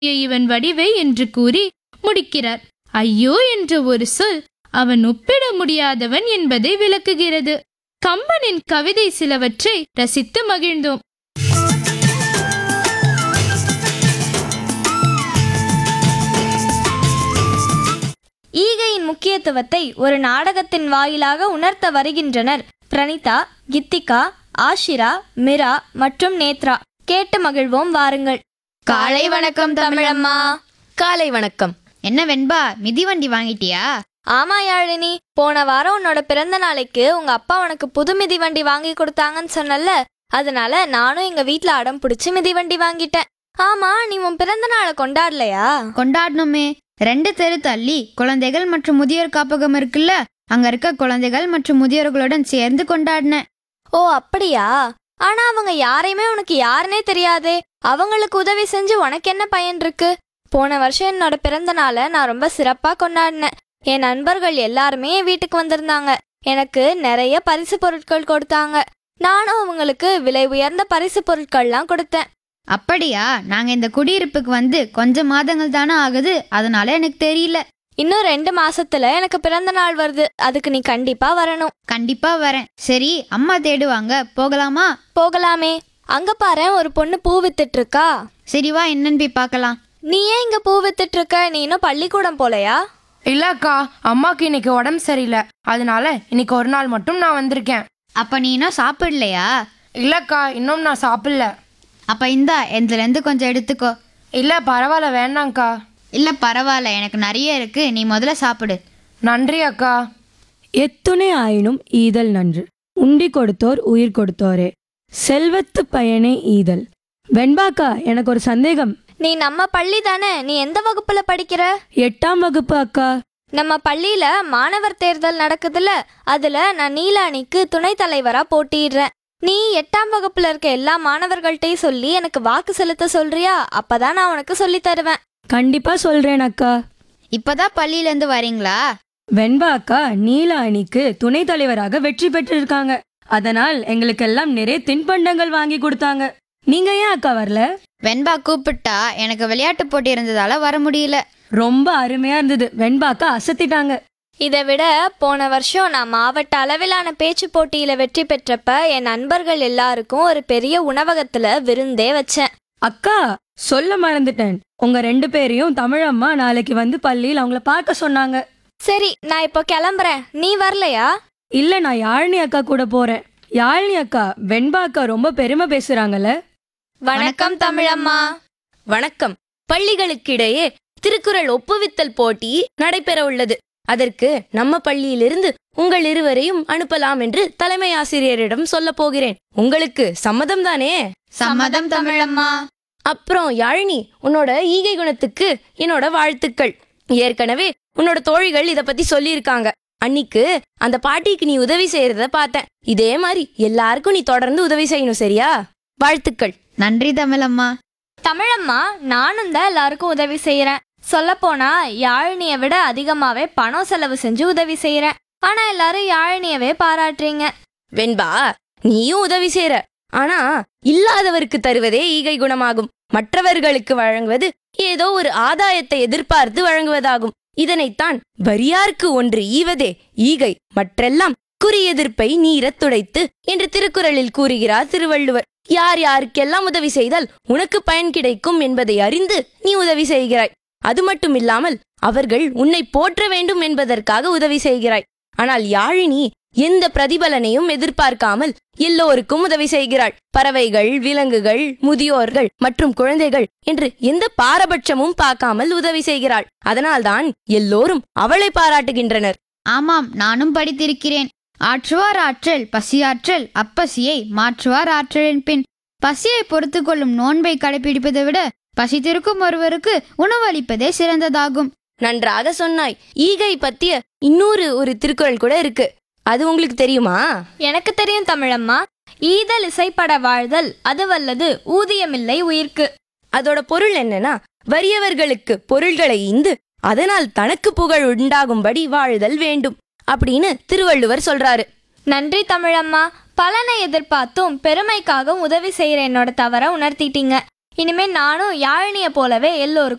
இவன் வடிவை என்று கூறி முடிக்கிறார் ஐயோ என்ற ஒரு சொல் அவன் ஒப்பிட முடியாதவன் என்பதை விளக்குகிறது கம்பனின் கவிதை சிலவற்றை ரசித்து மகிழ்ந்தோம் ஈகையின் முக்கியத்துவத்தை ஒரு நாடகத்தின் வாயிலாக உணர்த்த வருகின்றனர் பிரணிதா கித்திகா ஆஷிரா மிரா மற்றும் நேத்ரா கேட்டு மகிழ்வோம் வாருங்கள் காலை வணக்கம் தமிழம்மா காலை வணக்கம் என்ன வெண்பா மிதிவண்டி வாங்கிட்டியா ஆமா யாழினி போன வாரம் உன்னோட பிறந்த நாளைக்கு உங்க அப்பா உனக்கு புது மிதிவண்டி வாங்கி கொடுத்தாங்கன்னு சொன்னல அதனால நானும் எங்க வீட்ல அடம் பிடிச்சி மிதிவண்டி வாங்கிட்டேன் ஆமா நீ உன் பிறந்த நாளை கொண்டாடலையா கொண்டாடணுமே ரெண்டு தெரு தள்ளி குழந்தைகள் மற்றும் முதியோர் காப்பகம் இருக்குல்ல அங்க இருக்க குழந்தைகள் மற்றும் முதியோர்களுடன் சேர்ந்து கொண்டாடினேன் ஓ அப்படியா ஆனா அவங்க யாரையுமே உனக்கு யாருனே தெரியாதே அவங்களுக்கு உதவி செஞ்சு உனக்கு என்ன பயன் இருக்கு போன வருஷம் என்னோட பிறந்த நாளை நான் ரொம்ப சிறப்பா கொண்டாடினேன் என் நண்பர்கள் எல்லாருமே என் வீட்டுக்கு வந்திருந்தாங்க எனக்கு நிறைய பரிசு பொருட்கள் கொடுத்தாங்க நானும் அவங்களுக்கு விலை உயர்ந்த பரிசு பொருட்கள்லாம் கொடுத்தேன் அப்படியா நாங்க இந்த குடியிருப்புக்கு வந்து கொஞ்சம் மாதங்கள் தானே ஆகுது அதனால எனக்கு தெரியல இன்னும் ரெண்டு மாசத்துல எனக்கு பிறந்த நாள் வருது அதுக்கு நீ கண்டிப்பா வரணும் கண்டிப்பா வரேன் சரி அம்மா தேடுவாங்க போகலாமா போகலாமே அங்க பாரு ஒரு பொண்ணு பூ வித்துட்டு இருக்கா சரி வா என்னன்னு போய் பார்க்கலாம் நீ ஏன் இங்க பூ வித்துட்டு இருக்க நீ இன்னும் பள்ளிக்கூடம் போலையா இல்லக்கா அம்மாக்கு இன்னைக்கு உடம்பு சரியில்லை அதனால இன்னைக்கு ஒரு நாள் மட்டும் நான் வந்திருக்கேன் அப்ப நீ இன்னும் சாப்பிடலையா இல்லக்கா இன்னும் நான் சாப்பிடல அப்ப இந்தா இதுல இருந்து கொஞ்சம் எடுத்துக்கோ இல்ல பரவாயில்ல வேண்டாங்க்கா இல்ல பரவாயில்ல எனக்கு நிறைய இருக்கு நீ முதல்ல சாப்பிடு நன்றி அக்கா எத்துணை ஆயினும் ஈதல் நன்று உண்டி கொடுத்தோர் உயிர் கொடுத்தோரே செல்வத்து பயனே ஈதல் வெண்பாக்கா எனக்கு ஒரு சந்தேகம் நீ நம்ம பள்ளி தானே நீ எந்த வகுப்புல படிக்கிற எட்டாம் வகுப்பு அக்கா நம்ம பள்ளியில மாணவர் தேர்தல் நடக்குதுல அதுல நான் நீலாணிக்கு துணை தலைவரா போட்டியிடுறேன் நீ எட்டாம் வகுப்புல இருக்க எல்லா மாணவர்கள்ட்டையும் சொல்லி எனக்கு வாக்கு செலுத்த சொல்றியா அப்பதான் நான் உனக்கு சொல்லி தருவேன் கண்டிப்பா சொல்றேன் அக்கா இப்பதான் பள்ளியில இருந்து வரீங்களா வெண்பா அக்கா நீல அணிக்கு துணைத் தலைவராக வெற்றி பெற்றிருக்காங்க அதனால் எங்களுக்கெல்லாம் நிறைய தின்பண்டங்கள் வாங்கி கொடுத்தாங்க நீங்க ஏன் அக்கா வரல வெண்பா கூப்பிட்டா எனக்கு விளையாட்டு போட்டி இருந்ததால வர முடியல ரொம்ப அருமையா இருந்தது வெண்பா அக்கா அசத்திட்டாங்க இதை விட போன வருஷம் நான் மாவட்ட அளவிலான பேச்சு போட்டியில வெற்றி பெற்றப்ப என் நண்பர்கள் எல்லாருக்கும் ஒரு பெரிய உணவகத்துல விருந்தே வச்சேன் அக்கா சொல்ல மறந்துட்டேன் உங்க ரெண்டு பேரையும் தமிழம்மா நாளைக்கு வந்து பள்ளியில் அவங்கள பார்க்க சொன்னாங்க சரி நான் இப்போ கிளம்புறேன் நீ வரலையா இல்ல நான் யாழினி அக்கா கூட போறேன் யாழினி அக்கா வெண்பா அக்கா ரொம்ப பெருமை பேசுறாங்கல்ல வணக்கம் தமிழம்மா வணக்கம் பள்ளிகளுக்கிடையே திருக்குறள் ஒப்புவித்தல் போட்டி நடைபெற உள்ளது அதற்கு நம்ம பள்ளியிலிருந்து உங்கள் இருவரையும் அனுப்பலாம் என்று தலைமை ஆசிரியரிடம் சொல்ல போகிறேன் உங்களுக்கு சம்மதம் தானே சம்மதம் தமிழம்மா அப்புறம் யாழினி உன்னோட ஈகை குணத்துக்கு என்னோட வாழ்த்துக்கள் ஏற்கனவே உன்னோட தோழிகள் இத பத்தி சொல்லியிருக்காங்க அன்னிக்கு அந்த பாட்டிக்கு நீ உதவி செய்யறத பார்த்தேன் இதே மாதிரி எல்லாருக்கும் நீ தொடர்ந்து உதவி செய்யணும் சரியா வாழ்த்துக்கள் நன்றி தமிழம்மா தமிழம்மா நானும் தான் எல்லாருக்கும் உதவி செய்யறேன் சொல்லப்போனா யாழினியை விட அதிகமாவே பணம் செலவு செஞ்சு உதவி செய்யறேன் ஆனா எல்லாரும் யாழினியவே பாராட்டுறீங்க வெண்பா நீயும் உதவி செய்ற ஆனா இல்லாதவருக்கு தருவதே ஈகை குணமாகும் மற்றவர்களுக்கு வழங்குவது ஏதோ ஒரு ஆதாயத்தை எதிர்பார்த்து வழங்குவதாகும் இதனைத்தான் வரியார்க்கு ஒன்று ஈவதே ஈகை மற்றெல்லாம் குறியெதிர்ப்பை நீரத் துடைத்து என்று திருக்குறளில் கூறுகிறார் திருவள்ளுவர் யார் யாருக்கெல்லாம் உதவி செய்தால் உனக்கு பயன் கிடைக்கும் என்பதை அறிந்து நீ உதவி செய்கிறாய் அது மட்டுமில்லாமல் அவர்கள் உன்னை போற்ற வேண்டும் என்பதற்காக உதவி செய்கிறாய் ஆனால் யாழினி எந்த பிரதிபலனையும் எதிர்பார்க்காமல் எல்லோருக்கும் உதவி செய்கிறாள் பறவைகள் விலங்குகள் முதியோர்கள் மற்றும் குழந்தைகள் என்று எந்த பாரபட்சமும் பார்க்காமல் உதவி செய்கிறாள் அதனால்தான் எல்லோரும் அவளை பாராட்டுகின்றனர் ஆமாம் நானும் படித்திருக்கிறேன் ஆற்றுவார் ஆற்றல் பசியாற்றல் அப்பசியை மாற்றுவார் ஆற்றலின் பின் பசியை பொறுத்து கொள்ளும் நோன்பை கடைபிடிப்பதை விட பசித்திருக்கும் ஒருவருக்கு உணவளிப்பதே சிறந்ததாகும் நன்றாக சொன்னாய் ஈகை பத்திய இன்னொரு ஒரு திருக்குறள் கூட இருக்கு அது உங்களுக்கு தெரியுமா எனக்கு தெரியும் தமிழம்மா ஈதல் இசைப்பட வாழ்தல் அது வல்லது ஊதியமில்லை உயிர்க்கு அதோட பொருள் என்னன்னா வறியவர்களுக்கு பொருள்களை ஈந்து அதனால் தனக்கு புகழ் உண்டாகும்படி வாழ்தல் வேண்டும் அப்படின்னு திருவள்ளுவர் சொல்றாரு நன்றி தமிழம்மா பலனை எதிர்பார்த்தும் பெருமைக்காகவும் உதவி செய்யற என்னோட தவற உணர்த்திட்டீங்க இனிமே நானும் யாழினிய போலவே எல்லோருக்கும்